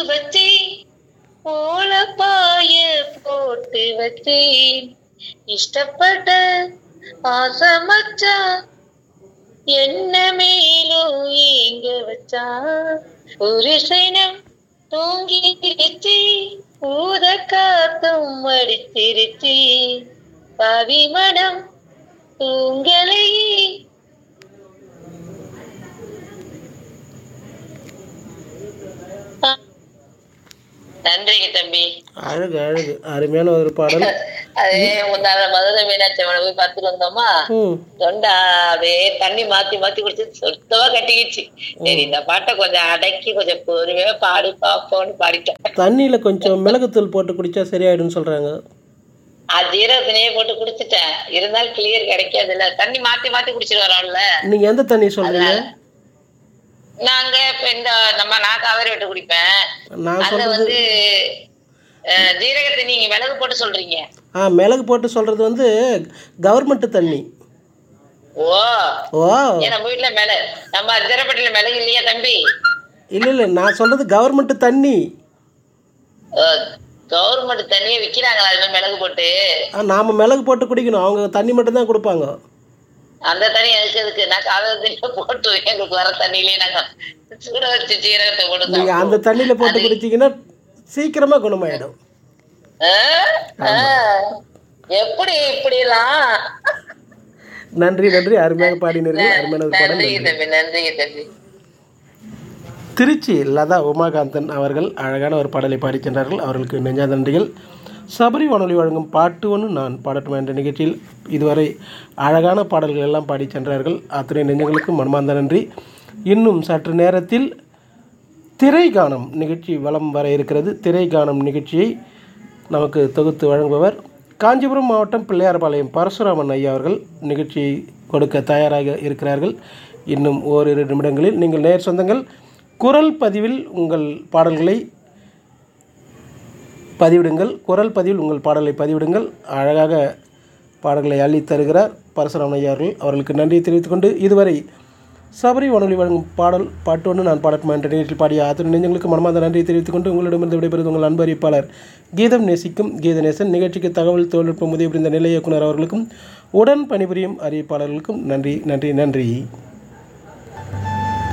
வச்சி ஓலப்பாய போட்டு வச்சேன் இஷ்டப்பட்ட ஆசை மச்சான் என்ன மேலும் ஏங்க வச்சா புருஷனம் தூங்கிருச்சு ஊத காத்தும் அடிச்சிருச்சு பாவி மனம் தூங்கலையே நன்றிங்க தம்பி அழகு அழகு அருமையான ஒரு பாடல் அது முந்தான மதுரை மீனாட்சி அம்மனை போய் பார்த்துட்டு வந்தோமா ம் தொண்டா அப்படியே தண்ணி மாத்தி மாத்தி குடிச்சு சுத்தமா கட்டிக்கிச்சு சரி இந்த பாட்டை கொஞ்சம் அடக்கி கொஞ்சம் பொறுமையா பாடி பாப்போம்னு பாடிட்டேன் தண்ணியில் கொஞ்சம் மிளகுத்தூள் போட்டு குடித்தா சரியாயிடும்னு சொல்கிறாங்க அது ஜீரகத்திலேயே போட்டு குடிச்சிட்டேன் இருந்தாலும் கிளியர் கிடைக்காதுல்ல தண்ணி மாத்தி மாத்தி குடிச்சிட்டு வரோம்ல நீங்கள் எந்த தண்ணி சொல்கிறீங்க நாங்க இப்ப இந்த நம்ம நான் காவேரி விட்டு குடிப்பேன் நான் அத சொல்கிறது வந்து அஹ், ஜீரகத்தை நீங்க மிளகு போட்டு சொல்றீங்க ஆ மிளகு போட்டு சொல்கிறது வந்து கவர்மெண்ட் தண்ணி ஓ ஓ ஏன் நம்ம வீட்டுல மிளகு நம்ம அஜரப்பட்டில மிளகு இல்லையா தம்பி இல்லை இல்லை நான் சொல்கிறது கவர்மெண்ட் தண்ணி கவர்மெண்ட் தண்ணியை விக்கிறாங்களா அது மாதிரி மிளகு போட்டு ஆ நாம் மிளகு போட்டு குடிக்கணும் அவங்க தண்ணி மட்டும்தான் கொடுப்பாங்க அந்த தண்ணி எதுக்கு எதுக்கு நான் காதல் தண்ணியில போட்டு எங்களுக்கு வர தண்ணியிலே நாங்க சூட வச்சு சீரகத்தை போட்டு நீங்கள் சாப்பிடுவோம். அந்த தண்ணியில் போட்டு குடிச்சிங்கன்னா சீக்கிரமாக குணமாயிடும் ஆ? ஆ. எப்படி இப்படி எல்லாம் நன்றி நன்றி அருமையாக பாடினீர்கள் அருமையான ஒரு பாடல் நன்றிங்க தம்பி நன்றிங்க தம்பி திருச்சி லதா உமாகாந்தன் அவர்கள் அழகான ஒரு பாடலை பாடிச் சென்றார்கள் அவர்களுக்கு நெஞ்சா நன்றிகள் சபரி வானொலி வழங்கும் பாட்டு ஒன்று நான் பாடட்டும் என்ற நிகழ்ச்சியில் இதுவரை அழகான பாடல்கள் எல்லாம் பாடிச் சென்றார்கள் அத்துணை நெஞ்சங்களுக்கும் மனமார்ந்த நன்றி இன்னும் சற்று நேரத்தில் திரைகானம் நிகழ்ச்சி வலம் வர இருக்கிறது திரைகானம் நிகழ்ச்சியை நமக்கு தொகுத்து வழங்குபவர் காஞ்சிபுரம் மாவட்டம் பிள்ளையார்பாளையம் பரசுராமன் ஐயா அவர்கள் நிகழ்ச்சியை கொடுக்க தயாராக இருக்கிறார்கள் இன்னும் ஓரிரு நிமிடங்களில் நீங்கள் நேர் சொந்தங்கள் குரல் பதிவில் உங்கள் பாடல்களை பதிவிடுங்கள் குரல் பதிவில் உங்கள் பாடலை பதிவிடுங்கள் அழகாக பாடல்களை அள்ளித் தருகிறார் பரசுராமன் ஐயா அவர்கள் அவர்களுக்கு நன்றியை தெரிவித்துக் கொண்டு இதுவரை சபரி வானொலி வழங்கும் பாடல் பாட்டு ஒன்று நான் பாடட்டுமா என்ற நிகழ்ச்சியில் பாடிய அத்தனை நெஞ்சங்களுக்கு மனமார்ந்த நன்றியை தெரிவித்துக் கொண்டு உங்களிடமிருந்து விடைபெறுவது உங்கள் அன்பு அறிவிப்பாளர் கீதம் நேசிக்கும் கீதநேசன் நிகழ்ச்சிக்கு தகவல் தொழில்நுட்ப உதவி புரிந்த நிலைய இயக்குனர் அவர்களுக்கும் உடன் பணிபுரியும் அறிவிப்பாளர்களுக்கும் நன்றி நன்றி நன்றி